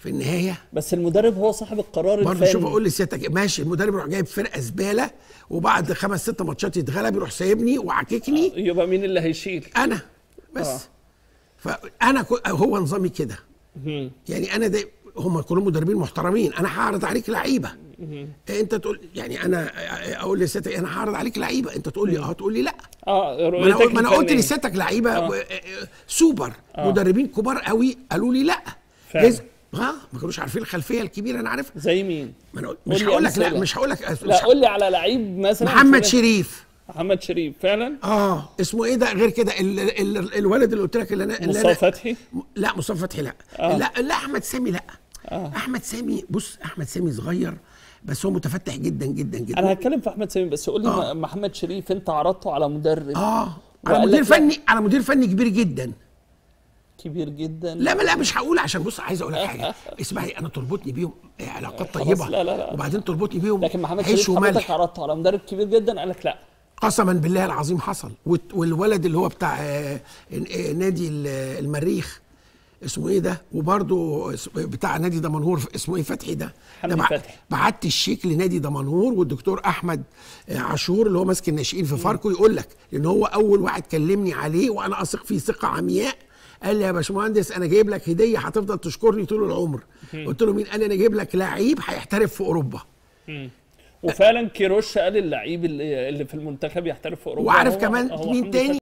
في النهايه بس المدرب هو صاحب القرار برضه الفني شوف اقول لسيادتك ماشي المدرب يروح جايب فرقه زباله وبعد خمس ست ماتشات يتغلب يروح سايبني وعاككني يبقى مين اللي هيشيل انا بس آه. فانا كو- هو نظامي كده يعني انا ده هم كلهم مدربين محترمين انا هعرض عليك لعيبه انت تقول يعني انا اقول لسيادتك انا هعرض عليك لعيبه انت تقول لي اه تقول لي لا اه ما انا رؤيتك ما انا قلت الفنية. لسيادتك لعيبه آه. و- آه، سوبر مدربين كبار قوي قالوا لي لا فعلا. جايز- اه ما كانوش عارفين الخلفيه الكبيره انا عارفها زي مين ما أنا قول مش لي هقول لك لا أمثلة. مش هقول لك مش لا قول لي على لعيب مثلا محمد كده. شريف محمد شريف فعلا اه اسمه ايه ده غير كده ال ال الولد اللي قلت لك اللي انا اللي مصطفى أنا- فتحي لا مصطفى فتحي لا آه. لا لا احمد سامي لا احمد سامي بص احمد سامي صغير بس هو متفتح جدا جدا جدا انا هتكلم في احمد سامي بس قول لي آه. م- محمد شريف انت عرضته على مدرب اه على وقال مدير لك لا. فني على مدير فني كبير جدا كبير جدا لا ما لا مش هقول عشان بص عايز اقول لك حاجه اسمعي انا تربطني بيهم علاقات خلاص، طيبه لا، لا، لا. وبعدين تربطني بيهم لكن محمد عيش شريف حضرتك وملح عرضته على مدرب كبير جدا قال لك لا قسما بالله العظيم حصل والت- والولد اللي هو بتاع آه، آه، نادي ال- المريخ اسمه ايه ده وبرده بتاع نادي دمنهور اسمه ايه فتحي ده حمدي ده بع- فتحي. بعت الشيك لنادي دمنهور والدكتور احمد آه، عاشور اللي هو ماسك الناشئين في فاركو يقول لك لان هو اول واحد كلمني عليه وانا اثق فيه ثقه عمياء قال لي يا باشمهندس انا جايب لك هديه هتفضل تشكرني طول العمر قلت له مين قال لي انا جايب لك لعيب هيحترف في اوروبا وفعلا كيروش قال اللعيب اللي اللي في المنتخب يحترف في اوروبا وعارف هو- كمان هو مين حمدي تاني